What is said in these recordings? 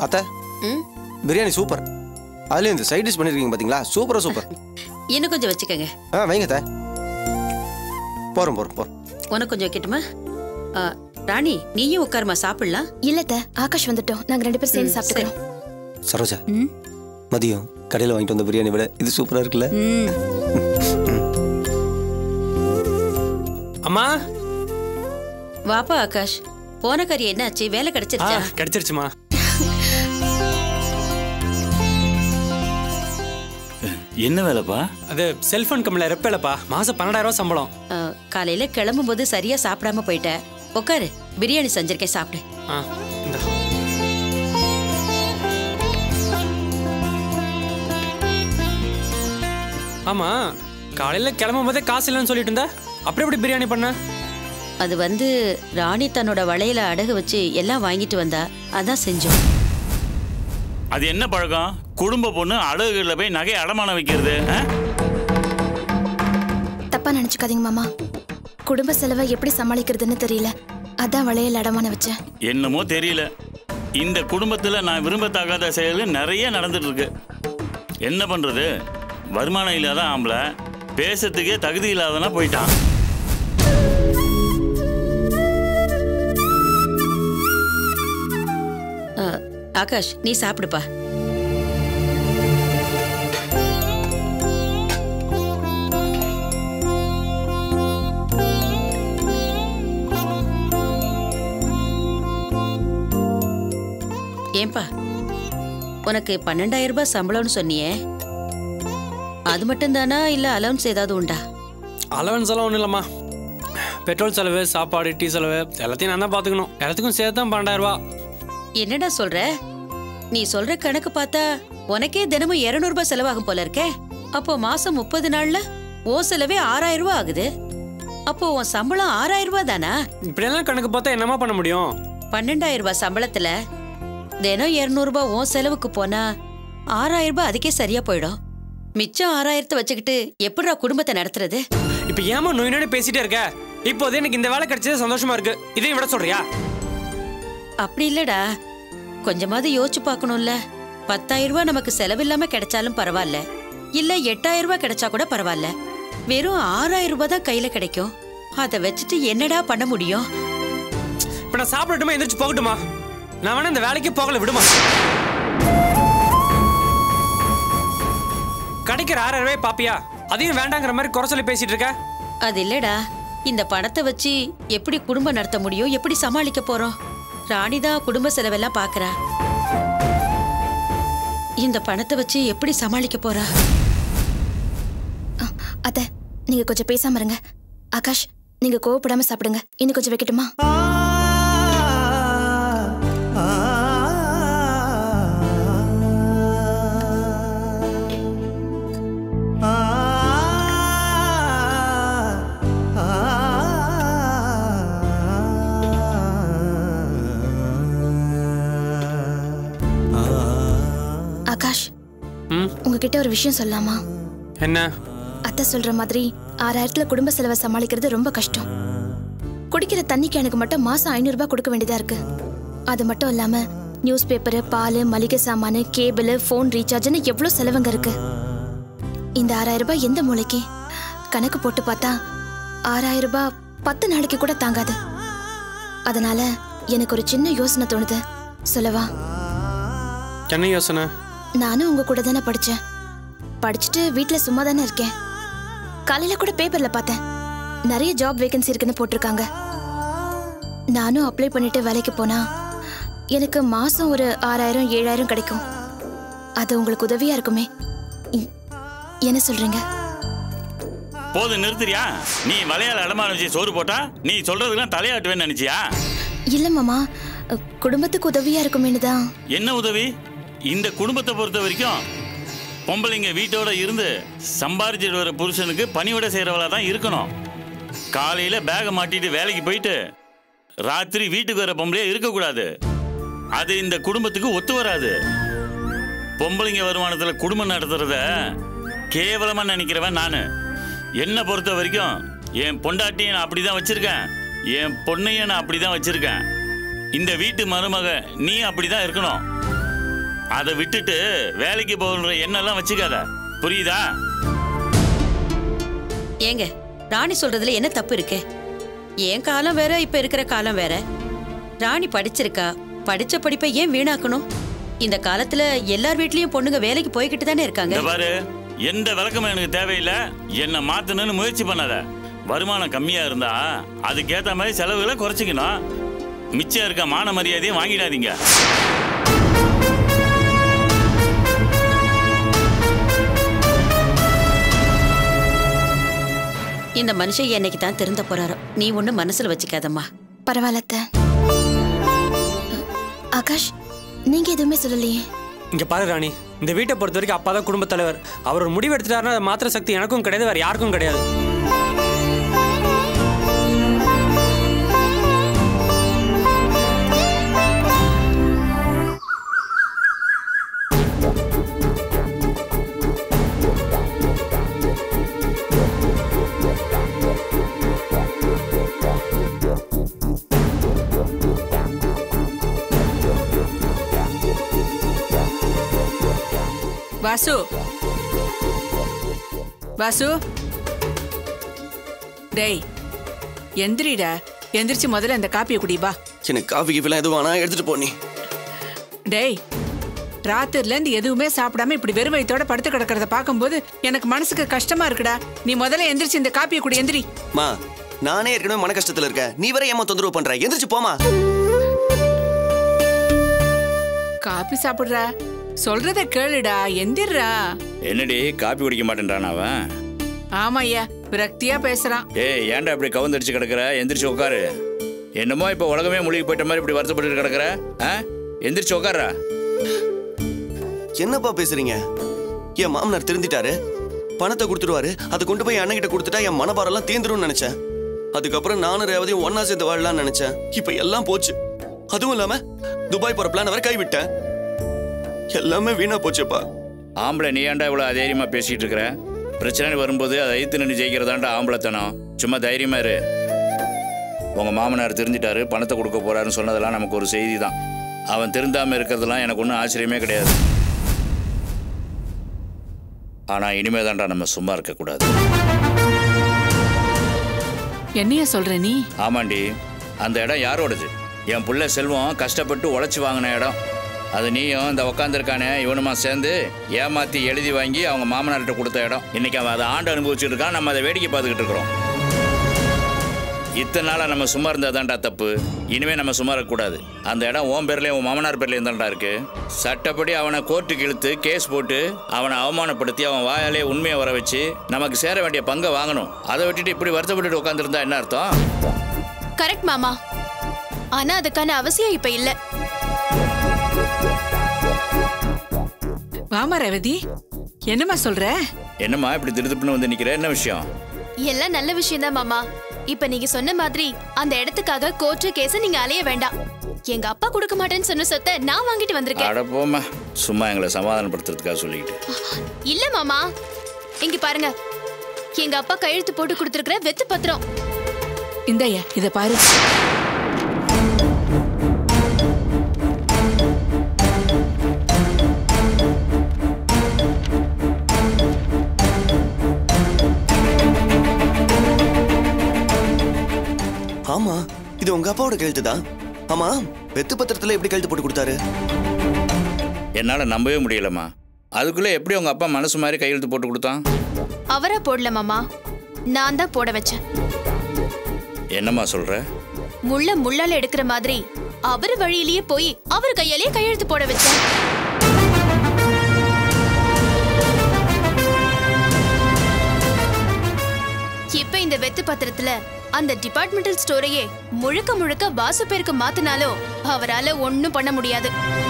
அத்தை ம் பிரியாணி சூப்பர் அதுலேயும் இந்த சைட் டிஷ் பண்ணியிருக்கீங்க பார்த்தீங்களா சூப்பரா சூப்பர் இன்னும் கொஞ்சம் வச்சுக்கோங்க ஆ வைங்க அத்தை போகிறோம் போகிறோம் போகிறோம் உனக்கு கொஞ்சம் வைக்கட்டுமா ஆ, ராணி நீயும் உட்காருமா சாப்பிடலாம் இல்லத்த ஆகாஷ் வந்துட்டோம் நாங்க ரெண்டு பேரும் சேர்ந்து சாப்பிட்டுக்கிறோம் சரோஜா ம். மதியம் கடையில் வாங்கிட்டு வந்த பிரியாணி விட இது சூப்பராக இருக்குல்ல ம் அம்மா வாப்பா ஆகாஷ் போன கறி என்னாச்சு வேலை ஆ கிடைச்சிருச்சா கிடைச்சிருச்சுமா என்ன வேலைப்பா அது செல்போன் கம்பெனில ரெப்பேலப்பா மாசம் பன்னெண்டாயிரம் ரூபாய் சம்பளம் ஆ, காலையில கிளம்பும் போது சரியா சாப்பிடாம போயிட்ட உட்காரு பிரியாணி செஞ்சிருக்கேன் சாப்பிடு ஆ இந்தா. ஆமா காலையில கிளம்பும் போதே காசு இல்லைன்னு சொல்லிட்டு இருந்த அப்புறம் எப்படி பிரியாணி பண்ண அது வந்து ராணி தன்னோட வளையல அடகு வச்சு எல்லாம் வாங்கிட்டு வந்தா அதான் செஞ்சோம் அது என்ன பழக்கம் குடும்ப பொண்ணு அழகுகளில் போய் நகை அடமானம் வைக்கிறது ஆ? தப்பா நினைச்சுக்காதீங்க மாமா குடும்ப செலவை எப்படி சமாளிக்கிறதுன்னு தெரியல அதான் வளையல் அடமான வச்சேன் என்னமோ தெரியல இந்த குடும்பத்துல நான் விரும்பத்தகாத செயல் நிறைய நடந்துட்டு இருக்கு என்ன பண்றது வருமானம் இல்லாத ஆம்பளை பேசுறதுக்கே தகுதி இல்லாதனா போயிட்டான் ஆ, ஆகாஷ் நீ சாப்பிடுப்பா ஏன்பா உனக்கு பன்னெண்டாயிரம் ரூபாய் சம்பளம்னு சொன்னியே அது மட்டும்தானா இல்ல அலவன்ஸ் ஏதாவது உண்டா அலவன்ஸ் எல்லாம் ஒன்றும் இல்லைம்மா பெட்ரோல் செலவு சாப்பாடு டீ செலவு எல்லாத்தையும் நான் தான் பார்த்துக்கணும் எல்லாத்துக்கும் சேர்த்து தான் பன்னெண்டாயிரம் ரூபாய் என்னடா சொல்ற நீ சொல்ற கணக்கு பார்த்தா உனக்கே தினமும் 200 ரூபாய் செலவாகும் போல இருக்கே அப்போ மாசம் முப்பது நாள்ல ஓ செலவே ஆறாயிரம் ரூபாய் ஆகுது அப்போ உன் சம்பளம் ஆறாயிரம் ரூபாய் தானா இப்படியெல்லாம் கணக்கு பார்த்தா என்னம்மா பண்ண முடியும் பன்னெண்டாயிரம் ரூபாய் சம்பளத்துல தினம் 200 ரூபாய் உன் செலவுக்கு போனா ஆறாயிரம் ரூபாய் அதுக்கே சரியா போயிடும் மிச்சம் ஆறாயிரத்தை வச்சுக்கிட்டு எப்படிடா குடும்பத்தை நடத்துறது இப்போ ஏமா நோய் நோய் பேசிட்டே இருக்க இப்போது எனக்கு இந்த வேலை கிடைச்சது சந்தோஷமா இருக்கு இதையும் விட சொல்றியா அப்படி இல்லடா கொஞ்சமாவது யோசிச்சு பார்க்கணும்ல பத்தாயிரம் ரூபாய் நமக்கு செலவில்லாம கிடைச்சாலும் பரவாயில்ல இல்ல எட்டாயிரம் ரூபாய் கிடைச்சா கூட பரவாயில்ல வெறும் ஆறாயிரம் ரூபாய் தான் கையில கிடைக்கும் அதை வச்சுட்டு என்னடா பண்ண முடியும் இப்போ நான் சாப்பிடட்டுமா எந்திரிச்சு போகட்டுமா நான் வேணா இந்த வேலைக்கு போகல விடுமா கிடைக்கிற ஆறாயிரம் ரூபாய் பாப்பியா அதையும் வேண்டாங்கிற மாதிரி குறை சொல்லி பேசிட்டு இருக்க அது இல்லடா இந்த பணத்தை வச்சு எப்படி குடும்பம் நடத்த முடியும் எப்படி சமாளிக்க போறோம் ராணி தான் குடும்ப செலவெல்லாம் பாக்குறா இந்த பணத்தை வச்சு எப்படி சமாளிக்க போறா அ, அத்தை நீங்க கொஞ்சம் பேசாம இருங்க ஆகாஷ் நீங்க கோவப்படாம சாப்பிடுங்க இன்னும் கொஞ்சம் வைக்கட்டுமா ஆகாஷ் ம் உங்ககிட்ட ஒரு விஷயம் சொல்லலாமா என்ன அத்தை சொல்ற மாதிரி ஆறாயிரத்துல குடும்ப செலவை சமாளிக்கிறது ரொம்ப கஷ்டம் குடிக்கிற தண்ணி கேனுக்கு மட்டும் மாசம் ஐநூறு ரூபாய் கொடுக்க வேண்டியதா இருக்கு அது மட்டும் இல்லாம நியூஸ் பேப்பர் பால் மளிகை சாமானு கேபிள் ஃபோன் ரீசார்ஜ்னு எவ்வளோ செலவுங்க இருக்கு இந்த ஆறாயிரம் ரூபாய் எந்த மூளைக்கு கணக்கு போட்டு பார்த்தா ஆறாயிரம் ரூபாய் பத்து நாளைக்கு கூட தாங்காது அதனால எனக்கு ஒரு சின்ன யோசனை தோணுது சொல்லவா என்ன யோசனை நானும் உங்க கூட தானே படிச்சேன் படிச்சுட்டு வீட்ல சும்மா தானே இருக்கேன் காலையில கூட பேப்பர்ல பார்த்தேன் நிறைய ஜாப் வேகன்சி இருக்குன்னு போட்டிருக்காங்க நானும் அப்ளை பண்ணிட்டு வேலைக்கு போனா எனக்கு மாசம் ஒரு ஆறாயிரம் ஏழாயிரம் கிடைக்கும் அது உங்களுக்கு உதவியா இருக்குமே இ- என்ன சொல்றீங்க போதும் நிறுத்துறியா நீ வளையால அடமானம் வச்சு சோறு போட்டா நீ சொல்றதுக்கெல்லாம் தலையாட்டுவேன்னு நினைச்சியா இல்ல மாமா அ, குடும்பத்துக்கு உதவியா இருக்குமேனு தான் என்ன உதவி இந்த குடும்பத்தை பொறுத்த வரைக்கும் பொம்பளைங்க வீட்டோட இருந்து சம்பாரிச்சிட்டு வர புருஷனுக்கு பணிவிட செய்கிறவளா தான் இருக்கணும் காலையில பேகை மாட்டிட்டு வேலைக்கு போயிட்டு ராத்திரி வீட்டுக்கு வர பொம்பளையா இருக்கக்கூடாது அது இந்த குடும்பத்துக்கு ஒத்து வராது பொம்பளைங்க வருமானத்துல குடும்பம் நடத்துறத கேவலமா நினைக்கிறவன் நானு என்னை பொறுத்த வரைக்கும் என் பொண்டாட்டியை நான் அப்படிதான் வச்சிருக்கேன் என் பொண்ணையும் நான் அப்படிதான் வச்சிருக்கேன் இந்த வீட்டு மருமக நீ அப்படிதான் இருக்கணும் அதை விட்டுட்டு வேலைக்கு போகிற எண்ணெல்லாம் வச்சுக்காத புரியுதா ஏங்க ராணி சொல்றதுல என்ன தப்பு இருக்கு என் காலம் வேற இப்ப இருக்கிற காலம் வேற ராணி படிச்சிருக்கா படிச்ச படிப்பை ஏன் வீணாக்கணும் இந்த காலத்துல எல்லார் வீட்லயும் பொண்ணுங்க வேலைக்கு போய்கிட்டு தானே இருக்காங்க இந்த பாரு எந்த விளக்கமும் எனக்கு தேவையில்லை என்ன மாத்தணும்னு முயற்சி பண்ணாத வருமானம் கம்மியா இருந்தா அதுக்கேத்த மாதிரி செலவுகளை குறைச்சிக்கணும் மிச்சம் இருக்க மான மரியாதையும் வாங்கிடாதீங்க இந்த மனுஷன் என்னைக்கு தான் திருந்த போறாரோ நீ ஒண்ணு மனசுல வச்சுக்காதம்மா பரவாயில்ல அத்தை. ஆகாஷ் நீங்க எதுவுமே சொல்லலையே இங்க பாரு ராணி இந்த வீட்டை பொறுத்த வரைக்கும் அப்பா தான் குடும்பத் தலைவர் அவர் ஒரு முடிவு எடுத்துட்டாருன்னா அதை மாத்திர சக்தி எனக்கும் கிடையாது வேற யாருக்கும் கிடையாது வாசு வாசு டேய் எந்திரிடா எந்திரிச்சு முதல்ல இந்த காப்பியை குடி வா எனக்கு காஃபி கீஃபிலாம் எதுவும் வேணா எடுத்துட்டு போ நீ டேய் ராத்திரில இருந்து எதுவுமே சாப்பிடாம இப்படி வெறும் வயித்தோட படுத்து கிடக்கிறத பார்க்கும்போது எனக்கு மனசுக்கு கஷ்டமா இருக்குடா நீ முதல்ல எந்திரிச்சு இந்த காப்பியை குடி எந்திரி மா நானே ஏற்கனவே மன கஷ்டத்துல இருக்கேன் நீ வேற ஏமா தொந்தரவு பண்ற எந்திரிச்சு போமா காப்பி சாப்பிடுறா சொல்றத கேளுடா எந்திர்றா என்னடி காப்பி குடிக்க மாட்டேன்றான் அவன் ஆமா ஐயா விரக்தியா பேசுறான் ஏய் ஏன்டா இப்படி கவுந்தடிச்சு கிடக்குற எந்திரிச்சு உட்காரு என்னமோ இப்போ உலகமே மூழ்கி போயிட்ட மாதிரி இப்படி வருத்தப்பட்டு கிடக்குற ஆ எந்திரிச்சு உட்கார்றா என்னப்பா பேசுறீங்க என் மாமனார் திருந்திட்டாரு பணத்தை கொடுத்துருவாரு அதை கொண்டு போய் அண்ணன் கிட்ட கொடுத்துட்டா என் மனபாரெல்லாம் தீந்துரும்னு நினைச்சேன் அதுக்கப்புறம் நானும் ரேவதியும் ஒன்னா சேர்ந்து வாழலாம்னு நினைச்சேன் இப்ப எல்லாம் போச்சு அதுவும் இல்லாம துபாய் போற பிளான் அவர் கைவிட்டேன் எல்லாமே வீணா போச்சுப்பா ஆம்பளை நீ ஏன்டா இவ்வளோ தைரியமாக பேசிட்டு இருக்கிற பிரச்சனை வரும்போது அதை ஐத்து நின்று ஜெயிக்கிறதாண்டா ஆம்பளைத்தனம் சும்மா தைரியமா இரு உங்க மாமனார் திருந்திட்டாரு பணத்தை கொடுக்க போறாருன்னு சொன்னதெல்லாம் நமக்கு ஒரு செய்தி தான் அவன் திருந்தாம இருக்கிறதெல்லாம் எனக்கு ஒன்றும் ஆச்சரியமே கிடையாது ஆனா இனிமே தான்டா நம்ம சும்மா இருக்கக்கூடாது என்னையா சொல்ற நீ ஆமாண்டி அந்த இடம் யாரோடது என் புள்ள செல்வம் கஷ்டப்பட்டு உழைச்சி வாங்கின இடம் அது நீயும் இந்த உக்காந்துருக்கானே இவனுமா சேர்ந்து ஏமாத்தி எழுதி வாங்கி அவங்க மாமனார்கிட்ட கொடுத்த இடம் இன்னைக்கு அவன் அதை ஆண்டு அனுபவிச்சுட்டு இருக்கான் நம்ம அதை வேடிக்கை பார்த்துக்கிட்டு இருக்கிறோம் இத்தனை நாளாக நம்ம சும்மா இருந்தாதான்டா தப்பு இனிமே நம்ம சும்மா இருக்கக்கூடாது அந்த இடம் உன் பேர்லேயும் உன் மாமனார் பேர்லேயும் தான்டா இருக்கு சட்டப்படி அவனை கோர்ட்டுக்கு இழுத்து கேஸ் போட்டு அவனை அவமானப்படுத்தி அவன் வாயாலே உண்மையை வர வச்சு நமக்கு சேர வேண்டிய பங்கை வாங்கணும் அதை விட்டுட்டு இப்படி வருத்தப்பட்டுட்டு உட்காந்துருந்தா என்ன அர்த்தம் கரெக்ட் மாமா ஆனா அதுக்கான அவசியம் இப்ப இல்ல வாமா ரேவதி என்னம்மா சொல்ற என்னம்மா இப்படி திருதுப்புன்னு வந்து நிக்கிற என்ன விஷயம் எல்லாம் நல்ல விஷயம் தான் மாமா இப்ப நீங்க சொன்ன மாதிரி அந்த இடத்துக்காக கோர்ட்டு கேஸ் நீங்க அலைய வேண்டாம் எங்க அப்பா கொடுக்க மாட்டேன்னு சொன்ன சொத்தை நான் வாங்கிட்டு வந்திருக்கேன் அட போம்மா சும்மா எங்களை சமாதானப்படுத்துறதுக்காக சொல்லிக்கிட்டு இல்ல மாமா இங்க பாருங்க எங்க அப்பா கையெழுத்து போட்டு கொடுத்திருக்கிற வெத்து பத்திரம் இந்தய்யா இத பாரு ஆமா இது உங்க அப்பாவோட கையெழுத்து தான் ஆமா வெத்து பத்திரத்துல எப்படி கையெழுத்து போட்டு கொடுத்தாரு என்னால் நம்பவே முடியலம்மா அதுக்குள்ளே எப்படி உங்கள் அப்பா மனசு மாதிரி கையெழுத்து போட்டு கொடுத்தான் அவரா போடல மாமா நான் தான் போட வச்சேன் என்னம்மா சொல்கிற முள்ள முள்ளால எடுக்கிற மாதிரி அவர் வழியிலேயே போய் அவர் கையாலேயே கையெழுத்து போட வச்சேன் இப்ப இந்த வெத்து பத்திரத்துல அந்த டிபார்ட்மெண்டல் ஸ்டோரையே முழுக்க முழுக்க வாசு பேருக்கு மாத்தினாலும் அவரால ஒண்ணும் பண்ண முடியாது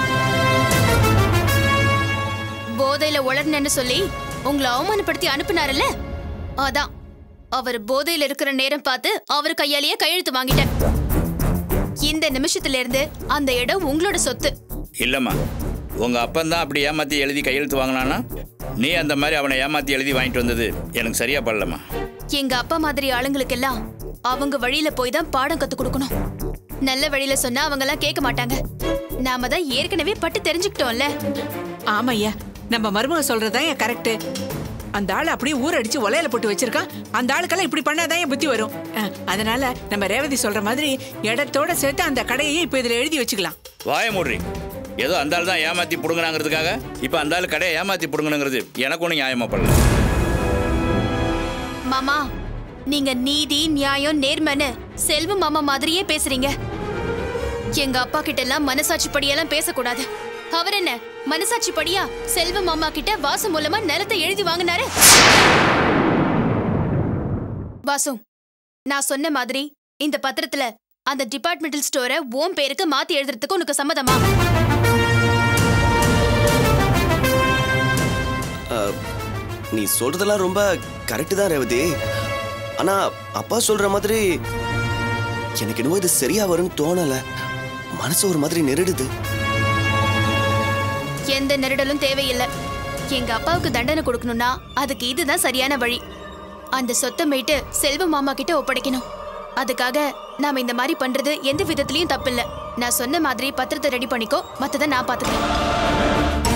போதையில உளர்னன்னு சொல்லி உங்களை அவமானப்படுத்தி அனுப்புனாருல்ல அதான் அவர் போதையில இருக்கிற நேரம் பார்த்து அவர் கையாலேயே கையெழுத்து வாங்கிட்டேன் இந்த நிமிஷத்துல இருந்து அந்த இடம் உங்களோட சொத்து இல்லைம்மா உங்கள் அப்பன் தான் அப்படி ஏமாற்றி எழுதி கையெழுத்து வாங்கினானா நீ அந்த மாதிரி அவனை ஏமாற்றி எழுதி வாங்கிட்டு வந்தது எனக்கு சரியா படலம்மா எங்க அப்பா மாதிரி ஆளுங்களுக்கெல்லாம் அவங்க வழியில போய் தான் பாடம் கத்து கொடுக்கணும் நல்ல வழியில சொன்னா அவங்க எல்லாம் கேட்க மாட்டாங்க நாம தான் ஏற்கனவே பட்டு தெரிஞ்சுக்கிட்டோம்ல ஆமையா நம்ம மருமக சொல்றதுதான் என் கரெக்ட் அந்த ஆள் அப்படியே ஊரடிச்சு ஒலையில போட்டு வச்சிருக்கான் அந்த ஆளுக்கெல்லாம் இப்படி பண்ணாதான் என் புத்தி வரும் அஹ், அதனால நம்ம ரேவதி சொல்ற மாதிரி இடத்தோட சேர்த்து அந்த கடையையும் இப்ப இதுல எழுதி வச்சுக்கலாம் வாய மூடுறி ஏதோ அந்த ஆள் தான் ஏமாத்தி புடுங்கினாங்கிறதுக்காக இப்போ அந்த ஆள் கடையை ஏமாத்தி புடுங்கணுங்கிறது எனக்கு ஒன்றும் நியாயமா படல மாமா நீங்க நீதி நியாயம் நேர்மைன்னு செல்வ மாமா மாதிரியே பேசுறீங்க எங்க அப்பா கிட்ட எல்லாம் மனசாட்சி படியெல்லாம் பேசக்கூடாது அவர் என்ன மனசாட்சி படியா செல்வ மாமா கிட்ட வாசு மூலமா நிலத்தை எழுதி வாங்கினாரு வாசு நான் சொன்ன மாதிரி இந்த பத்திரத்துல அந்த டிபார்ட்மெண்டல் ஸ்டோரை ஓம் பேருக்கு மாத்தி எழுதுறதுக்கு உனக்கு சம்மதமா அஹ், நீ சொல்றதெல்லாம் ரொம்ப கரெக்டு தான் ரேவதி ஆனா அப்பா சொல்ற மாதிரி எனக்கு என்னவோ இது சரியா வரும்னு தோணல மனசு ஒரு மாதிரி நெருடுது எந்த நெருடலும் தேவையில்லை எங்க அப்பாவுக்கு தண்டனை கொடுக்கணும்னா அதுக்கு இதுதான் சரியான வழி அந்த சொத்தை மீட்டு செல்வ மாமா கிட்ட ஒப்படைக்கணும் அதுக்காக நாம இந்த மாதிரி பண்றது எந்த விதத்திலயும் தப்பில்ல நான் சொன்ன மாதிரி பத்திரத்தை ரெடி பண்ணிக்கோ மத்தத நான் பாத்துக்கிறேன்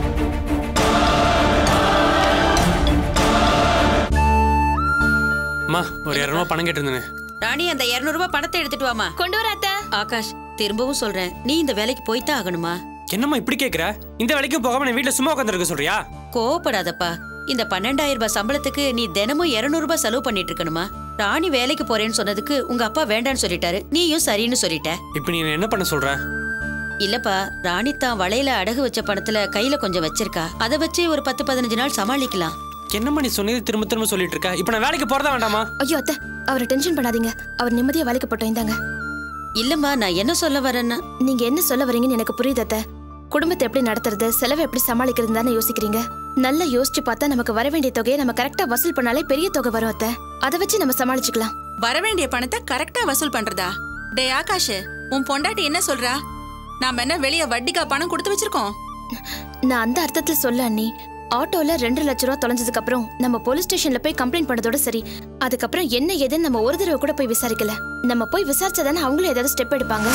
அம்மா ஒரு இரநூறுவா பணம் கேட்டிருந்தேன் ராணி அந்த 200 ரூபாய் பணத்தை எடுத்துட்டு வாமா கொண்டு வர அத்தை ஆகாஷ் திரும்பவும் சொல்றேன் நீ இந்த வேலைக்கு போய்தான் ஆகணுமா என்னம்மா இப்படி கேட்குற இந்த வேலைக்கும் போகாம நான் வீட்டில் சும்மா உட்காந்துருக்க சொல்றியா கோவப்படாதப்பா இந்த பன்னெண்டாயிரம் ரூபாய் சம்பளத்துக்கு நீ தினமும் 200 ரூபாய் செலவு பண்ணிட்டு இருக்கணுமா ராணி வேலைக்கு போறேன்னு சொன்னதுக்கு உங்க அப்பா வேண்டான்னு சொல்லிட்டாரு நீயும் சரின்னு சொல்லிட்ட இப்போ நீ என்ன பண்ண சொல்ற இல்லப்பா ராணி தான் வளையல அடகு வச்ச பணத்துல கையில கொஞ்சம் வச்சிருக்கா அதை வச்சு ஒரு பத்து பதினஞ்சு நாள் சமாளிக்கலாம் என்னம்மா நீ சொன்னது திரும்ப திரும்ப சொல்லிட்டு இருக்க இப்போ நான் வேலைக்கு போறதா வேண்டாமா ஐயோ அத்தை அவரை டென்ஷன் பண்ணாதீங்க அவர் நிம்மதியா வேலைக்கு போட்டோம் இந்தாங்க இல்லம்மா நான் என்ன சொல்ல வரேன்னா நீங்க என்ன சொல்ல வரீங்கன்னு எனக்கு புரியுது அத்தை குடும்பத்தை எப்படி நடத்துறது செலவை எப்படி சமாளிக்கிறது தானே யோசிக்கிறீங்க நல்லா யோசிச்சு பார்த்தா நமக்கு வர வேண்டிய தொகையை நம்ம கரெக்டா வசூல் பண்ணாலே பெரிய தொகை வரும் அத்தை அதை வச்சு நம்ம சமாளிச்சுக்கலாம் வரவேண்டிய பணத்தை கரெக்டா வசூல் பண்றதா டே ஆகாஷ் உன் பொண்டாட்டி என்ன சொல்றா நாம என்ன வெளிய வட்டிக்கா பணம் கொடுத்து வச்சிருக்கோம் நான் அந்த அர்த்தத்துல சொல்ல அண்ணி ஆட்டோல ரெண்டு லட்ச ரூபா தொலைஞ்சதுக்கு அப்புறம் நம்ம போலீஸ் ஸ்டேஷன்ல போய் கம்ப்ளைண்ட் பண்ணதோட சரி அதுக்கப்புறம் என்ன ஏதுன்னு நம்ம ஒரு தடவை கூட போய் விசாரிக்கல நம்ம போய் விசாரிச்சாதானே அவங்களும் ஏதாவது ஸ்டெப் எடுப்பாங்க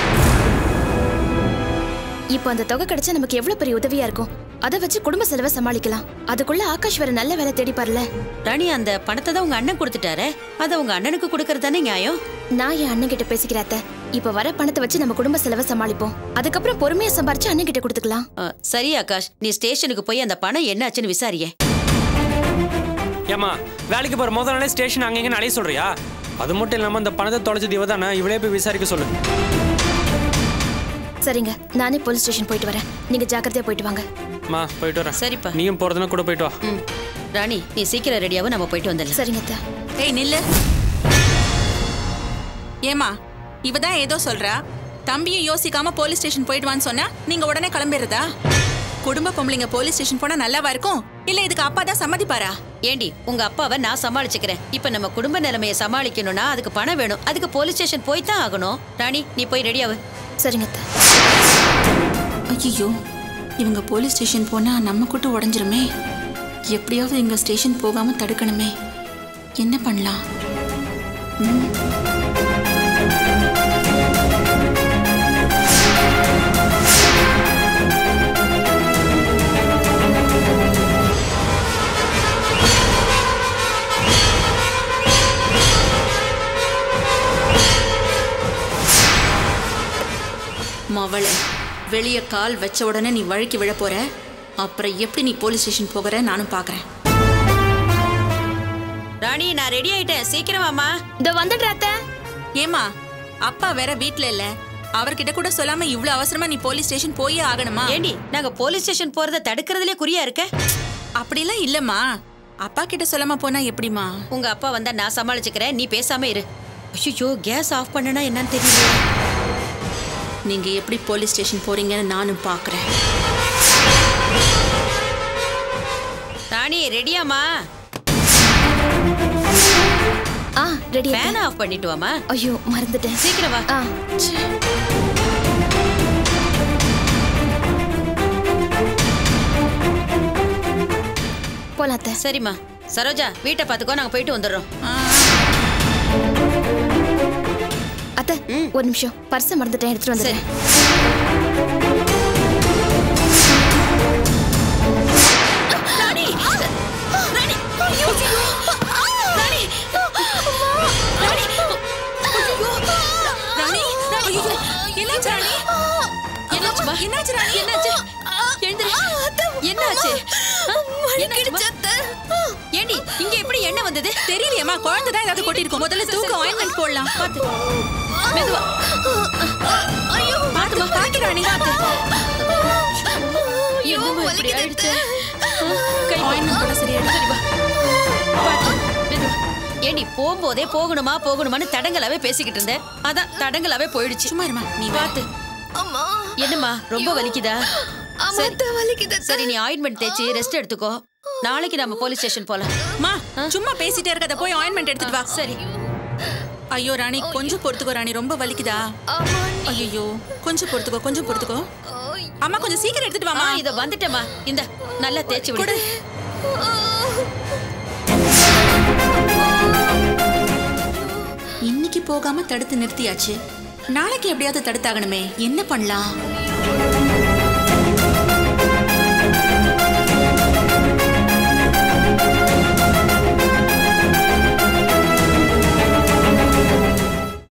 இப்போ அந்த தொகை கிடைச்சா நமக்கு எவ்வளவு பெரிய உதவியா இருக்கும் அதை வச்சு குடும்ப செலவை சமாளிக்கலாம் அதுக்குள்ள ஆகாஷ் வேற நல்ல வேலை தேடிப்பார்ல ராணி அந்த பணத்தை தான் உங்க அண்ணன் கொடுத்துட்டாரே அதை உங்க அண்ணனுக்கு கொடுக்கறது தானே நியாயம் நான் என் அண்ணன் கிட்ட பேசிக்கிறேன் அத்தை. இப்ப வர பணத்தை வச்சு நம்ம குடும்ப செலவை சமாளிப்போம் அதுக்கப்புறம் பொறுமையா சம்பாரிச்சு அண்ணன் கிட்ட கொடுத்துக்கலாம் ஆ, சரி ஆகாஷ் நீ ஸ்டேஷனுக்கு போய் அந்த பணம் என்னாச்சுன்னு விசாரியே ஏம்மா வேலைக்கு போற முதல் நாளே ஸ்டேஷன் அங்க இங்க அலைய சொல்றியா அது மட்டும் இல்லாம இந்த பணத்தை தொலைச்சது இவ தானே இவளே போய் விசாரிக்க சொல்லு சரிங்க நானே போலீஸ் ஸ்டேஷன் போயிட்டு வரேன் நீங்க ஜாக்கிரதையா போயிட்டு வாங்க அம்மா போயிட்டு வரேன் சரிப்பா நீயும் போறதுனா கூட போயிட்டு வா ம் ராணி நீ சீக்கிரம் ரெடியாவும் நம்ம போயிட்டு வந்துடலாம் சரிங்க அத்தை. ஏய் நில்லு ஏமா இவ தான் ஏதோ சொல்றா தம்பியும் யோசிக்காம போலீஸ் ஸ்டேஷன் போயிட்டு வான்னு சொன்னா நீங்க உடனே கிளம்பிடுறதா குடும்ப பொம்பளைங்க போலீஸ் ஸ்டேஷன் போனா நல்லாவா இருக்கும் இல்ல இதுக்கு அப்பா தான் சம்மதிப்பாரா ஏண்டி உங்க அப்பாவை நான் சமாளிச்சுக்கிறேன் இப்ப நம்ம குடும்ப நிலைமையை சமாளிக்கணும்னா அதுக்கு பணம் வேணும் அதுக்கு போலீஸ் ஸ்டேஷன் போய் தான் ஆகணும் ராணி நீ போய் ரெடியாவு சரிங்க அத்தை. ஐயோ இவங்க போலீஸ் ஸ்டேஷன் போனா நம்ம கூட்டு உடஞ்சிருமே எப்படியாவது இவங்க ஸ்டேஷன் போகாம தடுக்கணுமே என்ன பண்ணலாம் மவளே வெளிய கால் வச்ச உடனே நீ வழுக்கி விழ போற அப்புறம் எப்படி நீ போலீஸ் ஸ்டேஷன் போகிற நானும் பார்க்கறேன் ராணி நான் ரெடி ஆயிட்டேன் சீக்கிரம் வாமா இதோ வந்துடுறேன் அத்தை. ஏமா அப்பா வேற வீட்ல இல்ல அவர்கிட்ட கூட சொல்லாம இவ்ளோ அவசரமா நீ போலீஸ் ஸ்டேஷன் போயே ஆகணுமா ஏண்டி நாங்க போலீஸ் ஸ்டேஷன் போறத தடுக்கிறதுலே குறியா இருக்க அப்படிலாம் இல்லம்மா அப்பா கிட்ட சொல்லாம போனா எப்படிமா உங்க அப்பா வந்தா நான் சமாளிச்சுக்கிறேன் நீ பேசாம இரு ஐயோ கேஸ் ஆஃப் பண்ணனா என்னன்னு தெரியல நீங்க எப்படி போலீஸ் ஸ்டேஷன் போறீங்கன்னு நானும் பார்க்கறேன் ராணி ரெடியாமா ஆ ரெடி அத்தை. ஃபேன் ஆஃப் பண்ணிட்டு வாமா ஐயோ மறந்துட்டேன் சீக்கிரம் வா ஆ போலாம் அத்தை. சரிம்மா சரோஜா வீட்டை பார்த்துக்கோ நாங்க போயிட்டு வந்துடுறோம் ஆ, அத்தை ஒரு நிமிஷம் பர்ஸை மறந்துட்டேன் எடுத்துட்டு சரி வந்துடுறேன் ராணி ராணி ஐயோ ராணி ராணி ஐயோ ராணி ராணி என்னாச்சு ராணி என்னாச்சுமா என்னாச்சு ராணி என்னாச்சு எழுந்திரு என்னாச்சு என்னாச்சுமா? ஏண்டி இங்க எப்படி எண்ணெய் வந்தது தெரியலையேம்மா குழந்தை தான் ஏதாவது கொட்டிருக்கும் முதல்ல தூக்க ஆயின்மெண்ட் போடலாம் பாத்து மெதுவா ஐயோ பாத்துமா பாத்து ராணி பாத்து என்னம்மா இப்படி ஆயிடுச்சு கை ஆயின்மெண்ட் போட சரியா சரி வா பாத்து மெதுவா ஏண்டி போகும்போதே போகணுமா போகணுமான்னு தடங்களாவே பேசிக்கிட்டு இருந்தேன் அதான் தடங்களாவே போயிடுச்சு சும்மா இருமா நீ பாத்து அம்மா என்னம்மா ரொம்ப வலிக்குதா அம்மா அத்தை வலிக்குது சரி நீ ஆயின்மெண்ட் தேய்ச்சி ரெஸ்ட் எடுத்துக்கோ நாளைக்கு நம்ம போலீஸ் ஸ்டேஷன் போலாம் மா சும்மா பேசிட்டே இருக்காத போய் ஆயின்மெண்ட் எடுத்துட்டு வா சரி ஐயோ ராணி கொஞ்சம் பொறுத்துக்கோ ராணி ரொம்ப வலிக்குதா ஐயோ கொஞ்சம் பொறுத்துக்கோ கொஞ்சம் பொறுத்துக்கோ அம்மா கொஞ்சம் சீக்கிரம் எடுத்துட்டு ஆ வாமா இத வந்துட்டேம்மா இந்த நல்லா தேய்ச்சி விடு இன்னைக்கு போகாம தடுத்து நிறுத்தியாச்சு நாளைக்கு எப்படியாவது தடுத்தாகணுமே என்ன பண்ணலாம்